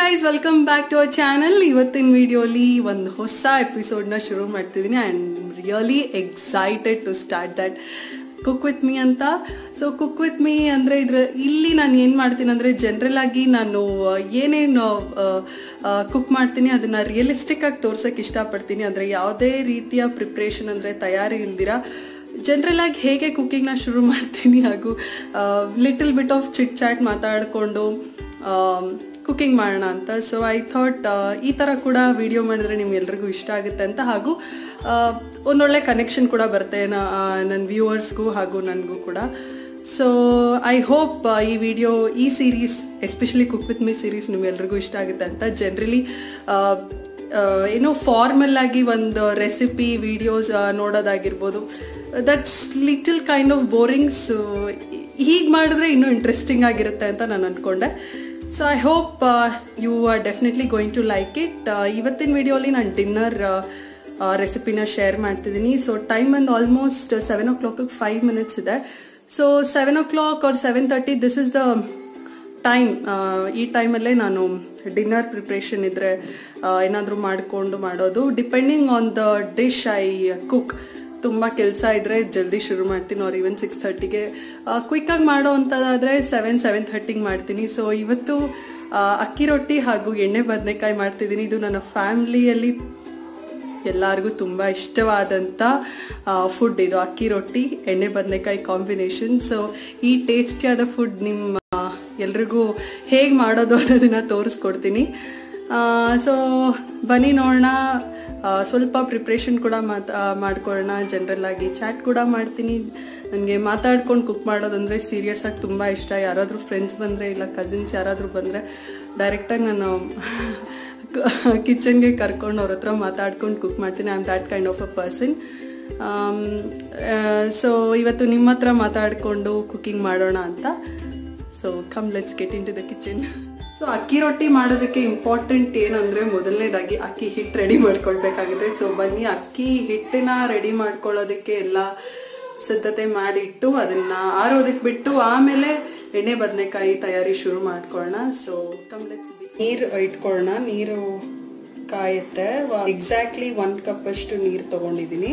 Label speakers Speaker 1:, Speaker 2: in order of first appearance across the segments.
Speaker 1: Guys welcome back to our channel ಇವತ್ತಿನ ವಿಡಿಯೋಲಿ ಒಂದು ಹೊಸ ಎಪಿಸೋಡ್ನ ಶುರು ಮಾಡ್ತಿದ್ದೀನಿ I am really excited to start that cook with me ಅಂತ ಸೊ ಕುಕ್ ವಿತ್ ಮೀ ಅಂದರೆ ಇದ್ರ ಇಲ್ಲಿ ನಾನು ಏನು ಮಾಡ್ತೀನಿ ಅಂದರೆ ಜನರಲ್ ಆಗಿ ನಾನು ಆ, ಏನೇನು ಕುಕ್ ಮಾಡ್ತೀನಿ ಅದನ್ನು ರಿಯಲಿಸ್ಟಿಕ್ ಆಗಿ ತೋರ್ಸೋಕೆ ಇಷ್ಟಪಡ್ತೀನಿ ಅಂದರೆ ಯಾವುದೇ ರೀತಿಯ ಪ್ರಿಪ್ರೇಷನ್ ಅಂದರೆ ತಯಾರಿ ಇಲ್ದಿರ ಜನರಲ್ ಆಗಿ ಹೇಗೆ ಕುಕ್ಕಿಂಗ್ನ ಶುರು ಮಾಡ್ತೀನಿ ಹಾಗೂ little bit of chit chat ಮಾತಾಡಿಕೊಂಡು ಕುಕಿಂಗ್ ಮಾಡೋಣ ಅಂತ ಸೊ ಐ ಥಾಟ್ ಈ ಥರ ಕೂಡ ವಿಡಿಯೋ ಮಾಡಿದ್ರೆ ನಿಮ್ಗೆಲ್ರಿಗೂ ಇಷ್ಟ ಆಗುತ್ತೆ ಅಂತ ಹಾಗೂ ಆ, ಒಂದೊಳ್ಳೆ ಕನೆಕ್ಷನ್ ಕೂಡ ಬರುತ್ತೆ ನನ್ನ ವ್ಯೂವರ್ಸ್ಗೂ ಹಾಗೂ ನನಗೂ ಕೂಡ ಸೊ ಐ ಹೋಪ್ ಈ ವಿಡಿಯೋ ಈ series especially cook with me series ನಿಮ್ಗೆಲ್ರಿಗೂ ಇಷ್ಟ ಆಗುತ್ತೆ ಅಂತ ಜನರಲಿ ಏನೋ ಫಾರ್ಮಲ್ ಆಗಿ ಒಂದು ರೆಸಿಪಿ ವಿಡಿಯೋಸ್ ನೋಡೋದಾಗಿರ್ಬೋದು that's little kind of boring so ಹೀಗೆ ಮಾಡಿದ್ರೆ ಇನ್ನೂ ಇಂಟ್ರೆಸ್ಟಿಂಗ್ ಆಗಿರುತ್ತೆ ಅಂತ ನಾನು ಅಂದ್ಕೊಂಡೆ so I hope you are definitely going to like it ಇವತ್ತಿನ ವಿಡಿಯೋಲಿ ನಾನು ಡಿನ್ನರ್ ರೆಸಿಪಿನ ಶೇರ್ ಮಾಡ್ತಿದ್ದೀನಿ so time and almost seven ಓ ಕ್ಲಾಕಿಗೆ ಫೈವ್ ಮಿನಿಟ್ಸ್ ಇದೆ so seven o'clock or seven thirty this is the time ಈ ಟೈಮಲ್ಲೇ ನಾನು ಡಿನ್ನರ್ ಪ್ರಿಪ್ರೇಷನ್ ಇದ್ರೆ ಏನಾದರೂ ಮಾಡಿಕೊಂಡು ಮಾಡೋದು depending on the dish I cook ತುಂಬ ಕೆಲಸ ಇದ್ರೆ ಜಲ್ದಿ ಶುರು ಮಾಡ್ತೀನಿ ಅವ್ರು ಈವನ್ ಸಿಕ್ಸ್ ಥರ್ಟಿಗೆ ಕ್ವಿಕ್ಕಾಗಿ ಮಾಡೋ ಅಂಥದ್ದಾದರೆ ಸೆವೆನ್ ಸೆವೆನ್ ಥರ್ಟಿಗೆ ಮಾಡ್ತೀನಿ ಸೊ ಇವತ್ತು ಆ, ಅಕ್ಕಿ ರೊಟ್ಟಿ ಹಾಗೂ ಎಣ್ಣೆ ಬದನೆಕಾಯಿ ಮಾಡ್ತಿದ್ದೀನಿ ಇದು ನನ್ನ ಫ್ಯಾಮ್ಲಿಯಲ್ಲಿ ಎಲ್ಲರಿಗೂ ತುಂಬ ಇಷ್ಟವಾದಂಥ ಫುಡ್ ಇದು ಅಕ್ಕಿ ರೊಟ್ಟಿ ಎಣ್ಣೆ ಬದನೆಕಾಯಿ ಕಾಂಬಿನೇಷನ್ ಸೊ ಈ ಟೇಸ್ಟಿಯಾದ ಫುಡ್ ನಿಮ್ಮ ಎಲ್ರಿಗೂ ಹೇಗೆ ಮಾಡೋದು ಅನ್ನೋದನ್ನ ತೋರಿಸ್ಕೊಡ್ತೀನಿ ಸೊ ಬನ್ನಿ ನೋಡೋಣ ಆ, ಸ್ವಲ್ಪ ಪ್ರಿಪ್ರೇಷನ್ ಕೂಡ ಮಾತಾ ಮಾಡ್ಕೊಳ್ಳೋಣ ಜನರಲ್ ಆಗಿ ಚಾಟ್ ಕೂಡ ಮಾಡ್ತೀನಿ ನನಗೆ ಮಾತಾಡ್ಕೊಂಡು ಕುಕ್ ಮಾಡೋದಂದ್ರೆ ಸೀರಿಯಸ್ ಆಗಿ ತುಂಬ ಇಷ್ಟ ಯಾರಾದರೂ ಫ್ರೆಂಡ್ಸ್ ಬಂದರೆ ಇಲ್ಲ ಕಸಿನ್ಸ್ ಯಾರಾದರೂ ಬಂದರೆ ಡೈರೆಕ್ಟಾಗಿ ನಾನು ಕಿಚನ್ಗೆ ಕರ್ಕೊಂಡು ಅವ್ರ ಹತ್ರ ಮಾತಾಡ್ಕೊಂಡು ಕುಕ್ ಮಾಡ್ತೀನಿ I am that kind of a person so ಇವತ್ತು ನಿಮ್ಮ ಹತ್ರ ಮಾತಾಡಿಕೊಂಡು ಕುಕಿಂಗ್ ಮಾಡೋಣ ಅಂತ so come let's get into the kitchen so ಅಕ್ಕಿ ರೊಟ್ಟಿ ಮಾಡೋದಕ್ಕೆ ಇಂಪಾರ್ಟೆಂಟ್ ಏನಂದ್ರೆ ಮೊದಲನೇದಾಗಿ ಅಕ್ಕಿ ಹಿಟ್ಟು ರೆಡಿ ಮಾಡ್ಕೊಳ್ಬೇಕಾಗುತ್ತೆ ಸೊ ಬನ್ನಿ ಅಕ್ಕಿ ಹಿಟ್ಟನ್ನ ರೆಡಿ ಮಾಡ್ಕೊಳ್ಳೋದಕ್ಕೆ ಎಲ್ಲ ಸಿದ್ಧತೆ ಮಾಡಿಟ್ಟು ಅದನ್ನ ಆರೋದಕ್ಕೆ ಬಿಟ್ಟು ಆಮೇಲೆ ಎಣ್ಣೆ ಬದನೆಕಾಯಿ ತಯಾರಿ ಶುರು ಮಾಡ್ಕೊಳ್ಳೋಣ ಸೊ ಕಮ್ ಲೆಟ್ಸ್ ನೀರು ಇಟ್ಕೊಳ್ಳೋಣ ನೀರು ಕಾಯುತ್ತೆ ಎಕ್ಸಾಕ್ಟ್ಲಿ ಒನ್ ಕಪ್ ಅಷ್ಟು ನೀರು ತಗೊಂಡಿದ್ದೀನಿ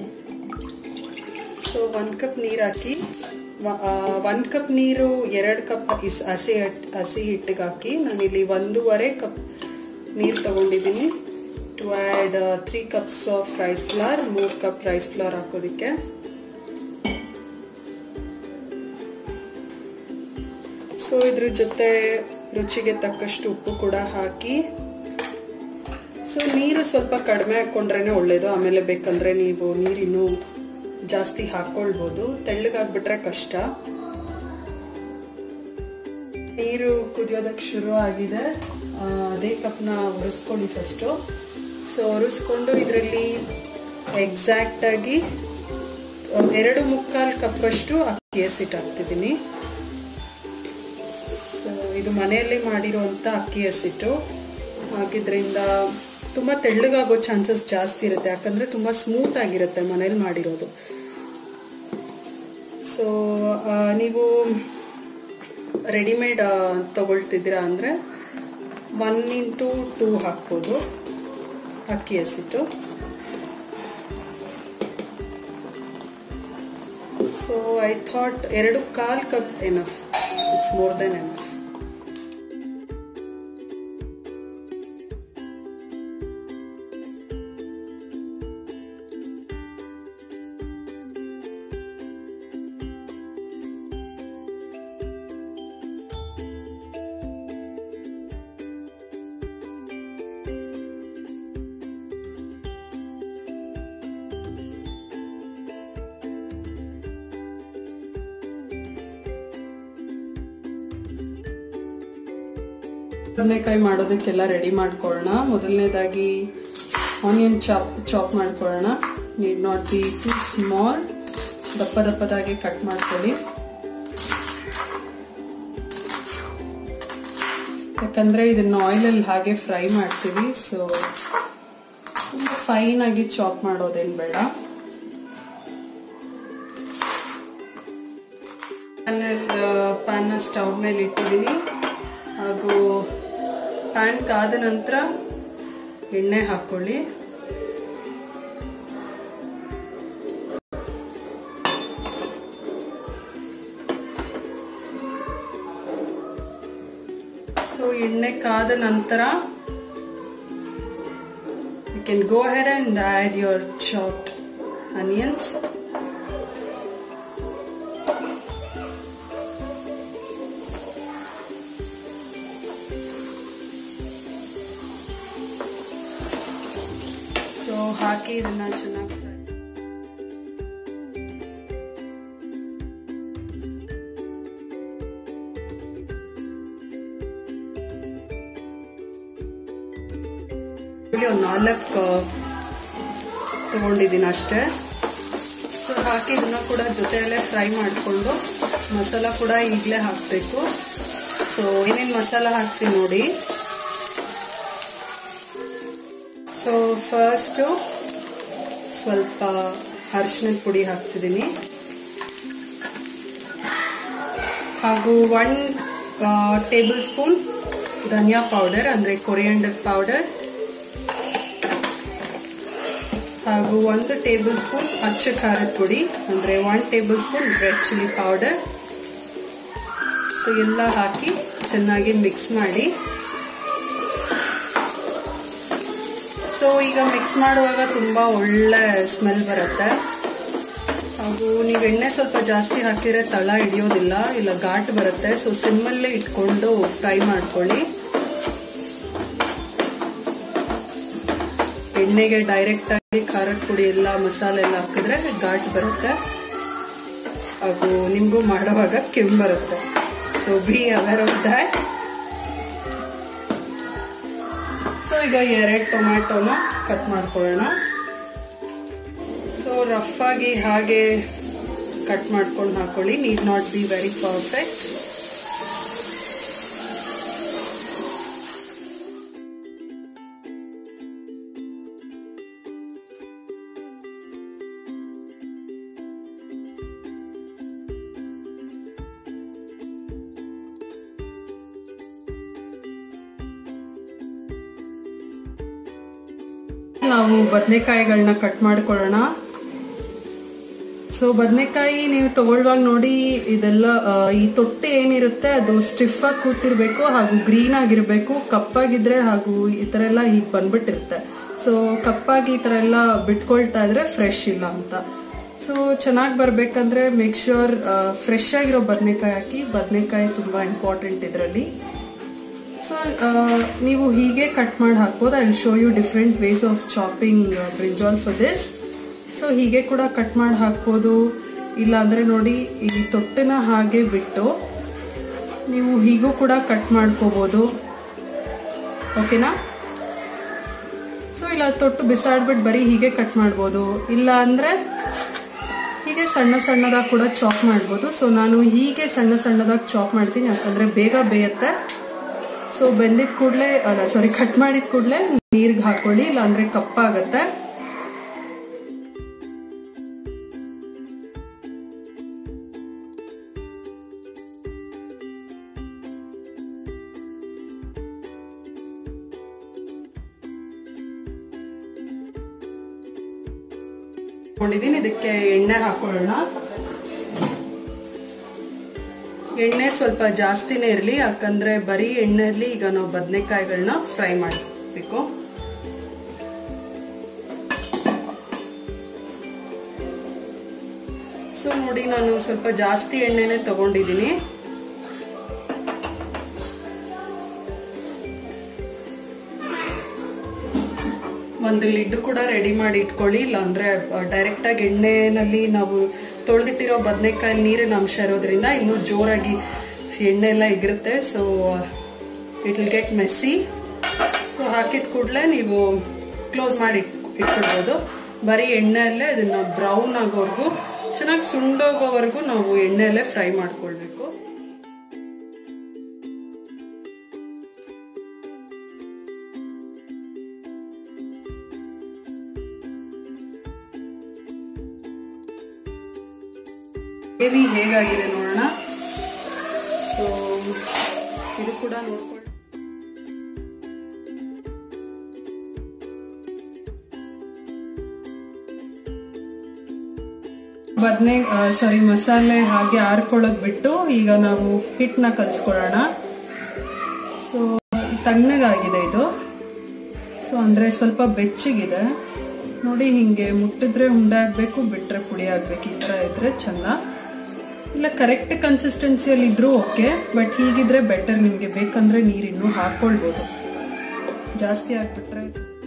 Speaker 1: ಸೊ ಒನ್ ಕಪ್ ನೀರು ಹಾಕಿ ಒನ್ ಕಪ್ ನೀರು ಎರಡು ಕಪ್ ಇಸ್ ಹಸಿ ಹಿಟ್ ಹಸಿ ಹಿಟ್ಟಿಗೆ ಹಾಕಿ ನಾನಿಲ್ಲಿ ಒಂದೂವರೆ ಕಪ್ ನೀರು ತಗೊಂಡಿದ್ದೀನಿ to add three cups of rice flour ಮೂರು ಕಪ್ ರೈಸ್ ಫ್ಲವರ್ ಹಾಕೋದಕ್ಕೆ ಸೊ ಇದ್ರ ಜೊತೆ ರುಚಿಗೆ ತಕ್ಕಷ್ಟು ಉಪ್ಪು ಕೂಡ ಹಾಕಿ ಸೊ ನೀರು ಸ್ವಲ್ಪ ಕಡಿಮೆ ಹಾಕೊಂಡ್ರೇನೆ ಒಳ್ಳೇದು ಆಮೇಲೆ ಬೇಕಂದ್ರೆ ನೀವು ನೀರಿನ್ನು ಜಾಸ್ತಿ ಹಾಕೊಳ್ಬೋದು ತೆಳ್ಳಗಾಗ್ಬಿಟ್ರೆ ಕಷ್ಟ ನೀರು ಕುದಿಯೋದಕ್ಕೆ ಶುರು ಆಗಿದೆ ಆ, ಅದೇ ಕಪ್ನ ಒರೆಸ್ಕೊಳ್ಳಿ ಫಸ್ಟು ಸೊ ಒರೆಸ್ಕೊಂಡು ಇದರಲ್ಲಿ ಎಕ್ಸಾಕ್ಟ್ ಆಗಿ ಎರಡು ಮುಕ್ಕಾಲು ಕಪ್ಪಷ್ಟು ಅಕ್ಕಿ ಹಸಿಟ್ಟು ಹಾಕ್ತಿದ್ದೀನಿ ಸೊ ಇದು ಮನೆಯಲ್ಲೇ ಮಾಡಿರುವಂಥ ಅಕ್ಕಿ ಹಸಿಟ್ಟು ಹಾಕಿದ್ರಿಂದ ತುಂಬ ತೆಳ್ಳಗಾಗೋ ಚಾನ್ಸಸ್ ಜಾಸ್ತಿ ಇರುತ್ತೆ ಯಾಕಂದರೆ ತುಂಬ ಸ್ಮೂತ್ ಆಗಿರುತ್ತೆ ಮನೇಲಿ ಮಾಡಿರೋದು ಸೊ ನೀವು ರೆಡಿಮೇಡ್ ತಗೊಳ್ತಿದ್ದೀರಾ ಅಂದರೆ ಒನ್ ಇಂಟು ಟೂ ಹಾಕ್ಬೋದು ಅಕ್ಕಿ ಹಸಿಟ್ಟು ಸೊ ಐ ಥಾಟ್ ಎರಡು ಕಾಲ್ cup enough it's more than enough ಬದನೆಕಾಯಿ ಮಾಡೋದಕ್ಕೆಲ್ಲ ರೆಡಿ ಮಾಡ್ಕೊಳ್ಳೋಣ ಮೊದಲನೇದಾಗಿ ಆನಿಯನ್ ಚಾಪ್ ಚಾಪ್ ಮಾಡ್ಕೊಳ್ಳೋಣ need not be too small ದಪ್ಪ ದಪ್ಪದಾಗಿ ಕಟ್ ಮಾಡ್ಕೊಳ್ಳಿ ಯಾಕಂದ್ರೆ ಇದನ್ನ ಆಯಿಲಲ್ಲಿ ಹಾಗೆ ಫ್ರೈ ಮಾಡ್ತೀವಿ ಸೊ ತುಂಬ ಫೈನ್ ಆಗಿ ಚಾಪ್ ಮಾಡೋದೇನು ಬೇಡ ಪ್ಯಾನ್ ಸ್ಟವ್ ಮೇಲೆ ಇಟ್ಟಿದ್ದೀನಿ ಹಾಗೂ ಪ್ಯಾನ್ ಕಾದ ನಂತರ ಎಣ್ಣೆ ಹಾಕೊಳ್ಳಿ ಸೊ ಎಣ್ಣೆ ಕಾದ ನಂತರ you can go ahead and add your chopped onions so ಹಾಕಿ ಇದನ್ನ ಚೆನ್ನಾಗಿ ಒಂದು ನಾಲ್ಕು ತಗೊಂಡಿದ್ದೀನಿ ಅಷ್ಟೇ ಸೊ ಹಾಕಿ ಇದನ್ನ ಕೂಡ ಜೊತೆಯಲ್ಲೇ ಫ್ರೈ ಮಾಡಿಕೊಂಡು ಮಸಾಲ ಕೂಡ ಈಗಲೇ ಹಾಕಬೇಕು ಸೊ ಏನೇನು ಮಸಾಲ ಹಾಕ್ತೀನಿ ನೋಡಿ ಸೊ ಫಸ್ಟು ಸ್ವಲ್ಪ ಅರಿಶಿನದ ಪುಡಿ ಹಾಕ್ತಿದ್ದೀನಿ ಹಾಗೂ ಒನ್ ಟೇಬಲ್ ಸ್ಪೂನ್ ಧನಿಯಾ ಪೌಡರ್ ಅಂದರೆ ಕೊರಿಯಂಡರ್ ಪೌಡರ್ ಹಾಗೂ ಒಂದು ಟೇಬಲ್ ಸ್ಪೂನ್ ಅಚ್ಚ ಖಾರದ ಪುಡಿ ಅಂದರೆ one tablespoon red chilli powder so ಎಲ್ಲ ಹಾಕಿ ಚೆನ್ನಾಗಿ ಮಿಕ್ಸ್ ಮಾಡಿ ಸೊ ಈಗ ಮಿಕ್ಸ್ ಮಾಡುವಾಗ ತುಂಬ ಒಳ್ಳೆ ಸ್ಮೆಲ್ ಬರುತ್ತೆ ಹಾಗೂ ನೀವು ಎಣ್ಣೆ ಸ್ವಲ್ಪ ಜಾಸ್ತಿ ಹಾಕಿದ್ರೆ ತಳ ಹಿಡಿಯೋದಿಲ್ಲ ಇಲ್ಲ ಘಾಟ್ ಬರುತ್ತೆ ಸೊ ಸಿಮ್ಮಲ್ಲೇ ಇಟ್ಕೊಂಡು ಫ್ರೈ ಮಾಡ್ಕೊಳ್ಳಿ ಎಣ್ಣೆಗೆ ಡೈರೆಕ್ಟ್ ಆಗಿ ಖಾರದ ಪುಡಿ ಎಲ್ಲ ಮಸಾಲೆ ಎಲ್ಲ ಹಾಕಿದ್ರೆ ಘಾಟ್ ಬರುತ್ತೆ ಹಾಗೂ ನಿಮಗೂ ಮಾಡುವಾಗ ಕೆಮ್ಮು ಬರುತ್ತೆ so be aware of that so ಈಗ ಎರಡು ಟೊಮ್ಯಾಟೊನ ಕಟ್ ಮಾಡ್ಕೊಳ್ಳೋಣ ಸೊ ರಫ್ ಆಗಿ ಹಾಗೆ ಕಟ್ ಮಾಡ್ಕೊಂಡು ಹಾಕೊಳ್ಳಿ need not be very perfect ನಾವು ಬದನೆಕಾಯಿಗಳನ್ನ ಕಟ್ ಮಾಡ್ಕೊಳ್ಳೋಣ ಸೊ ಬದನೆಕಾಯಿ ನೀವು ತಗೊಳ್ಳುವಾಗ ನೋಡಿ ಇದೆಲ್ಲ ಈ ತೊಟ್ಟೆ ಏನಿರುತ್ತೆ ಅದು ಸ್ಟಿಫ್ ಆಗಿ ಕೂತಿರ್ಬೇಕು ಹಾಗೂ ಗ್ರೀನ್ ಆಗಿರ್ಬೇಕು ಕಪ್ಪಾಗಿದ್ರೆ ಹಾಗೂ ಈ ತರ ಎಲ್ಲ ಹೀಗೆ ಬಂದ್ಬಿಟ್ಟಿರುತ್ತೆ ಸೊ ಕಪ್ಪಾಗಿ ಈ ತರ ಎಲ್ಲ ಬಿಟ್ಕೊಳ್ತಾ ಇದ್ರೆ ಫ್ರೆಶ್ ಇಲ್ಲ ಅಂತ ಸೊ ಚೆನ್ನಾಗಿ ಬರ್ಬೇಕಂದ್ರೆ ಮೇಕ್ ಶ್ಯೂರ್ ಫ್ರೆಶ್ ಆಗಿರೋ ಬದನೆಕಾಯಿ ಹಾಕಿ ಬದನೆಕಾಯಿ ತುಂಬಾ ಇಂಪಾರ್ಟೆಂಟ್ ಇದರಲ್ಲಿ ಸೊ ನೀವು ಹೀಗೆ ಕಟ್ ಮಾಡಿ ಹಾಕ್ಬೋದು I show you different ways of chopping brinjal for this so ಹೀಗೆ ಕೂಡ ಕಟ್ ಮಾಡಿ ಹಾಕ್ಬೋದು ಇಲ್ಲ ಅಂದರೆ ನೋಡಿ ಈ ತೊಟ್ಟೆನ ಹಾಗೆ ಬಿಟ್ಟು ನೀವು ಹೀಗೂ ಕೂಡ ಕಟ್ ಮಾಡ್ಕೋಬೋದು ಓಕೆನಾ ಸೊ ಇಲ್ಲ ತೊಟ್ಟು ಬಿಸಾಡ್ಬಿಟ್ಟು ಬರೀ ಹೀಗೆ ಕಟ್ ಮಾಡ್ಬೋದು ಇಲ್ಲ ಅಂದರೆ ಹೀಗೆ ಸಣ್ಣ ಸಣ್ಣದಾಗಿ ಕೂಡ ಚಾಪ್ ಮಾಡ್ಬೋದು ಸೊ ನಾನು ಹೀಗೆ ಸಣ್ಣ ಸಣ್ಣದಾಗಿ ಚಾಪ್ ಮಾಡ್ತೀನಿ ಯಾಕಂದರೆ ಬೇಗ ಬೇಯುತ್ತೆ ಸೊ ಬೆಂದಿದ ಕೂಡಲೇ ಅಲ್ಲ ಸಾರಿ ಕಟ್ ಮಾಡಿದ ಕೂಡಲೇ ನೀರ್ಗೆ ಹಾಕೊಳ್ಳಿ ಇಲ್ಲಾಂದ್ರೆ ಕಪ್ಪಾಗತ್ತೆ ಕೊಂಡಿದ್ದೀನಿ ಇದಕ್ಕೆ ಎಣ್ಣೆ ಹಾಕೊಳ್ಳೋಣ ಎಣ್ಣೆ ಸ್ವಲ್ಪ ಜಾಸ್ತಿನೇ ಇರಲಿ ಯಾಕಂದ್ರೆ ಬರೀ ಎಣ್ಣೆಯಲ್ಲಿ ಈಗ ನಾವು ಬದನೆಕಾಯಿಗಳನ್ನ ಫ್ರೈ ಮಾಡಬೇಕು ಸೊ ನೋಡಿ ನಾನು ಸ್ವಲ್ಪ ಜಾಸ್ತಿ ಎಣ್ಣೆನೆ ತಗೊಂಡಿದ್ದೀನಿ ಒಂದು ಲಿಡ್ ಕೂಡ ರೆಡಿ ಮಾಡಿ ಇಟ್ಕೊಳ್ಳಿ ಇಲ್ಲಾಂದ್ರೆ ಡೈರೆಕ್ಟ್ ಆಗಿ ಎಣ್ಣೆನಲ್ಲಿ ನಾವು ತೊಳೆದಿಟ್ಟಿರೋ ಬದನೆಕಾಯಿ ನೀರಿನ ಅಂಶ ಇರೋದ್ರಿಂದ ಇನ್ನೂ ಜೋರಾಗಿ ಎಣ್ಣೆ ಎಲ್ಲ ಇಗಿರುತ್ತೆ so it will get messy so ಹಾಕಿದ ಕೂಡಲೇ ನೀವು ಕ್ಲೋಸ್ ಮಾಡಿ ಇಟ್ಕೊಳ್ಬೋದು ಬರೀ ಎಣ್ಣೆಯಲ್ಲೇ ಅದನ್ನ ಬ್ರೌನ್ ಆಗೋವರೆಗೂ ಚೆನ್ನಾಗಿ ಸುಂಡೋಗೋವರೆಗೂ ನಾವು ಎಣ್ಣೆಯಲ್ಲೇ ಫ್ರೈ ಮಾಡ್ಕೊಳ್ಬೇಕು ಗ್ರೇವಿ ಹೇಗಾಗಿದೆ ನೋಡೋಣ ಸೊ ಇದು ಕೂಡ ನೋಡ್ಕೊಳ್ಳಿ ಬದನೆ ಸಾರಿ ಮಸಾಲೆ ಹಾಗೆ ಆರ್ಕೊಳ್ಳೋದು ಬಿಟ್ಟು ಈಗ ನಾವು ಹಿಟ್ಟನ್ನ ಕಲಿಸ್ಕೊಳ್ಳೋಣ ಸೊ ತಣ್ಣಗಾಗಿದೆ ಇದು ಸೊ ಅಂದರೆ ಸ್ವಲ್ಪ ಬೆಚ್ಚಗಿದೆ ನೋಡಿ ಹಿಂಗೆ ಮುಟ್ಟಿದ್ರೆ ಉಂಡೆ ಆಗಬೇಕು ಬಿಟ್ಟರೆ ಪುಡಿ ಆಗಬೇಕು ಈ ಥರ ಇದ್ರೆ ಚಂದ ಇಲ್ಲ ಕರೆಕ್ಟ್ ಕನ್ಸಿಸ್ಟೆನ್ಸಿಯಲ್ಲಿ ಇದ್ರೂ ಓಕೆ ಬಟ್ ಹೀಗಿದ್ರೆ ಬೆಟರ್ ನಿಮಗೆ ಬೇಕಂದ್ರೆ ನೀರಿನ್ನು ಹಾಕ್ಕೊಳ್ಬೋದು ಜಾಸ್ತಿ ಹಾಕ್ಬಿಟ್ರೆ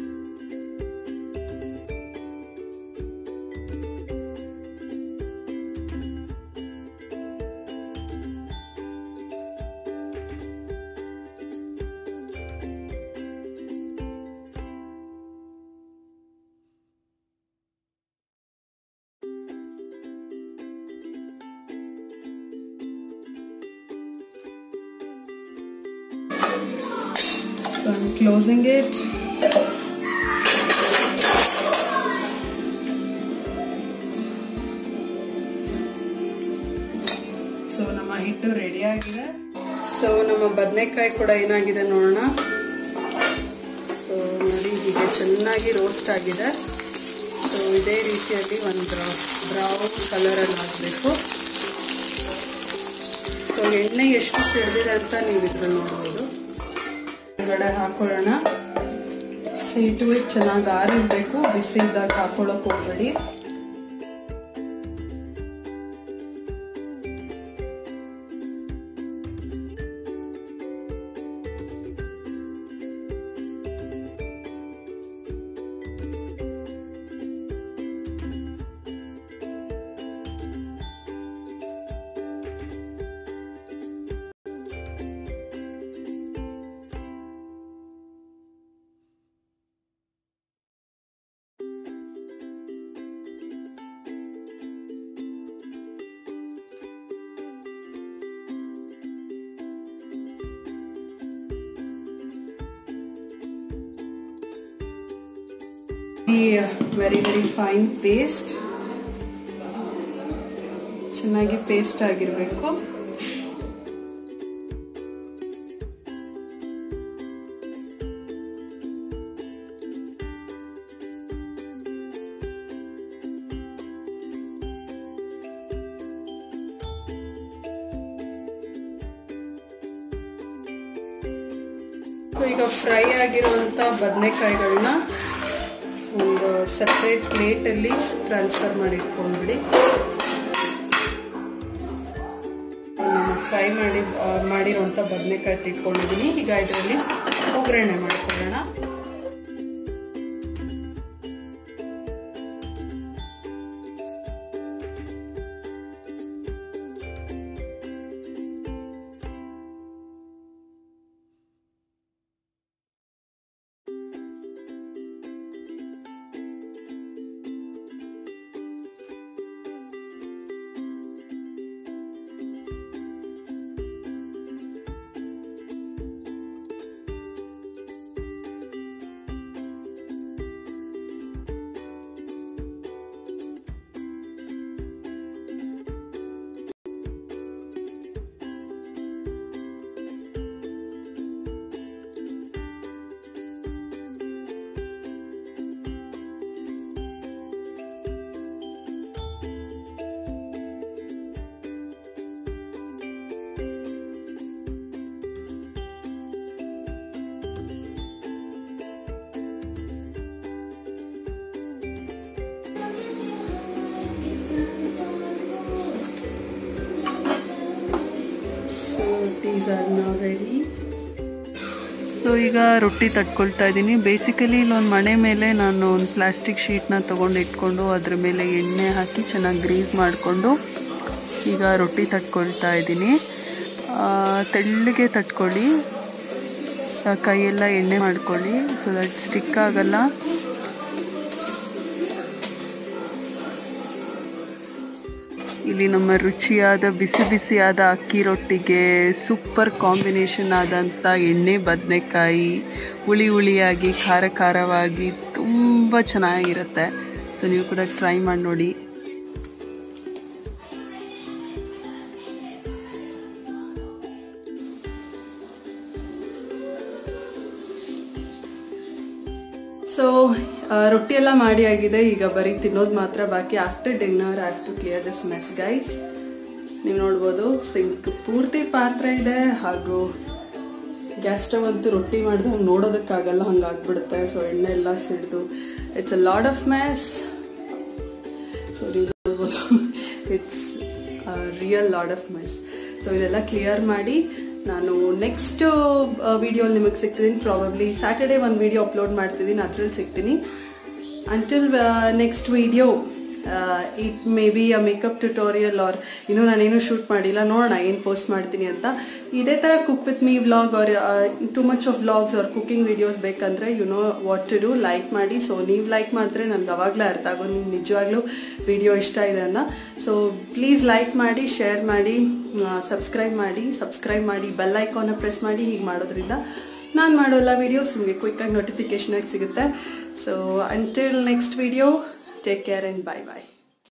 Speaker 1: So I'm closing it. So ನಮ್ಮ ಹಿಟ್ಟು ರೆಡಿ ಆಗಿದೆ ಸೊ ನಮ್ಮ ಬದನೆಕಾಯಿ ಕೂಡ ಏನಾಗಿದೆ ನೋಡೋಣ ಸೊ ನೋಡಿ ಹೀಗೆ ಚೆನ್ನಾಗಿ ರೋಸ್ಟ್ ಆಗಿದೆ ಸೊ ಇದೇ ರೀತಿಯಾಗಿ ಒಂದು ಬ್ರೌನ್ ಕಲರಲ್ಲಿ ಆಗಬೇಕು ಸೊ ಎಣ್ಣೆ ಎಷ್ಟು ಸಿಡಿದಿದೆ ಅಂತ ನೀವು ಇದ್ರಲ್ಲಿ ನೋಡ್ಬೋದು ಹೊರಗಡೆ ಹಾಕೊಳ್ಳೋಣ ಸೀಟು ಚೆನ್ನಾಗಿ ಆರಿರ್ಬೇಕು ಬಿಸಿ ಇದ್ದಾಗ ಹಾಕೊಳ್ಳೋಕೆ ಹೋಗ್ಬೇಡಿ ವೆರಿ ವೆರಿ ಫೈನ್ ಪೇಸ್ಟ್ ಚೆನ್ನಾಗಿ ಪೇಸ್ಟ್ ಆಗಿರಬೇಕು ಸೊ ಈಗ ಫ್ರೈ ಆಗಿರುವಂತ ಬದನೆಕಾಯಿಗಳನ್ನ ಒಂದು ಸಪ್ರೇಟ್ ಪ್ಲೇಟಲ್ಲಿ ಟ್ರಾನ್ಸ್ಫರ್ ಮಾಡಿ ಇಟ್ಕೊಂಡ್ಬಿಡಿ ನಾನು ಫ್ರೈ ಮಾಡಿ ಮಾಡಿರುವಂಥ ಬದನೆಕಾಯಿ ತಿಟ್ಕೊಂಡಿದ್ದೀನಿ ಈಗ ಇದರಲ್ಲಿ ಒಗ್ಗರಣೆ ಮಾಡ್ಕೊಳ್ಳೋಣ so these are now ready so ಈಗ ರೊಟ್ಟಿ ತಟ್ಕೊಳ್ತಾ ಇದ್ದೀನಿ ಬೇಸಿಕಲಿ ಇಲ್ಲೊಂದು ಮಣೆ ಮೇಲೆ ನಾನು ಒಂದು ಪ್ಲಾಸ್ಟಿಕ್ ಶೀಟ್ನ ತೊಗೊಂಡು ಇಟ್ಕೊಂಡು ಅದ್ರ ಮೇಲೆ ಎಣ್ಣೆ ಹಾಕಿ ಚೆನ್ನಾಗಿ ಗ್ರೀಸ್ ಮಾಡಿಕೊಂಡು ಈಗ ರೊಟ್ಟಿ ತಟ್ಕೊಳ್ತಾ ಇದ್ದೀನಿ ತೆಳ್ಳಗೆ ತಟ್ಕೊಳ್ಳಿ ಕೈಯೆಲ್ಲ ಎಣ್ಣೆ ಮಾಡ್ಕೊಳ್ಳಿ ಸೊ ದಟ್ ಸ್ಟಿಕ್ ಆಗಲ್ಲ ಇಲ್ಲಿ ನಮ್ಮ ರುಚಿಯಾದ ಬಿಸಿ ಬಿಸಿಯಾದ ಅಕ್ಕಿ ರೊಟ್ಟಿಗೆ ಸೂಪರ್ ಕಾಂಬಿನೇಷನ್ ಆದಂಥ ಎಣ್ಣೆ ಬದನೆಕಾಯಿ ಹುಳಿ ಹುಳಿಯಾಗಿ ಖಾರ ಖಾರವಾಗಿ ತುಂಬ ಚೆನ್ನಾಗಿರುತ್ತೆ ಸೊ ನೀವು ಕೂಡ ಟ್ರೈ ಮಾಡಿ ನೋಡಿ ಸೊ ರೊಟ್ಟಿ ಎಲ್ಲ ಮಾಡಿ ಆಗಿದೆ ಈಗ ಬರೀ ತಿನ್ನೋದು ಮಾತ್ರ ಬಾಕಿ after dinner I have to clear this mess guys ನೀವು ನೋಡ್ಬೋದು ಸಿಂಕ್ ಪೂರ್ತಿ ಪಾತ್ರೆ ಇದೆ ಹಾಗೂ ಗ್ಯಾಸ್ ಸ್ಟವ್ ಅಂತೂ ರೊಟ್ಟಿ ಮಾಡಿದಾಗ ನೋಡೋದಕ್ಕಾಗಲ್ಲ ಹಂಗಾಗ್ಬಿಡುತ್ತೆ ಸೊ ಎಣ್ಣೆ ಎಲ್ಲ ಸಿಡ್ದು it's a load of mess so ನೀವು ನೋಡ್ಬೋದು it's real load of mess so ಇದೆಲ್ಲ ಕ್ಲಿಯರ್ ಮಾಡಿ ನಾನು ನೆಕ್ಸ್ಟ್ ವಿಡಿಯೋ ನಿಮಗೆ ಸಿಗ್ತಿದ್ದೀನಿ ಪ್ರಾಬಬ್ಲಿ ಸ್ಯಾಟರ್ಡೇ ಒಂದು ವಿಡಿಯೋ ಅಪ್ಲೋಡ್ ಮಾಡ್ತಿದ್ದೀನಿ ಅದ್ರಲ್ಲಿ ಸಿಗ್ತೀನಿ until next video it may be a makeup tutorial or ಇನ್ನೂ ನಾನೇನು ಶೂಟ್ ಮಾಡಿಲ್ಲ ನೋಡೋಣ ಏನು ಪೋಸ್ಟ್ ಮಾಡ್ತೀನಿ ಅಂತ ಇದೇ ಥರ cook with me vlog or too much of vlogs or cooking videos ಬೇಕಂದ್ರೆ you know what to do like ಮಾಡಿ ಸೊ ನೀವು ಲೈಕ್ ಮಾಡಿದ್ರೆ ನನಗೆ ಅವಾಗಲೇ ಅರ್ಥ ಆಗೋ ನಿಮ್ಗೆ ನಿಜವಾಗ್ಲೂ ವಿಡಿಯೋ ಇಷ್ಟ ಇದೆ ಅನ್ನ ಸೊ ಪ್ಲೀಸ್ ಲೈಕ್ ಮಾಡಿ ಶೇರ್ ಮಾಡಿ ಸಬ್ಸ್ಕ್ರೈಬ್ ಮಾಡಿ ಸಬ್ಸ್ಕ್ರೈಬ್ ಮಾಡಿ ಬೆಲ್ ಐಕಾನ ಪ್ರೆಸ್ ಮಾಡಿ ಹೀಗೆ ಮಾಡೋದ್ರಿಂದ ನಾನು ಮಾಡೋ ಎಲ್ಲ ವೀಡಿಯೋಸ್ ನಿಮಗೆ ಕ್ವಿಕ್ಕಾಗಿ ನೋಟಿಫಿಕೇಶನ್ ಆಗಿ ಸಿಗುತ್ತೆ so until next video take care and bye bye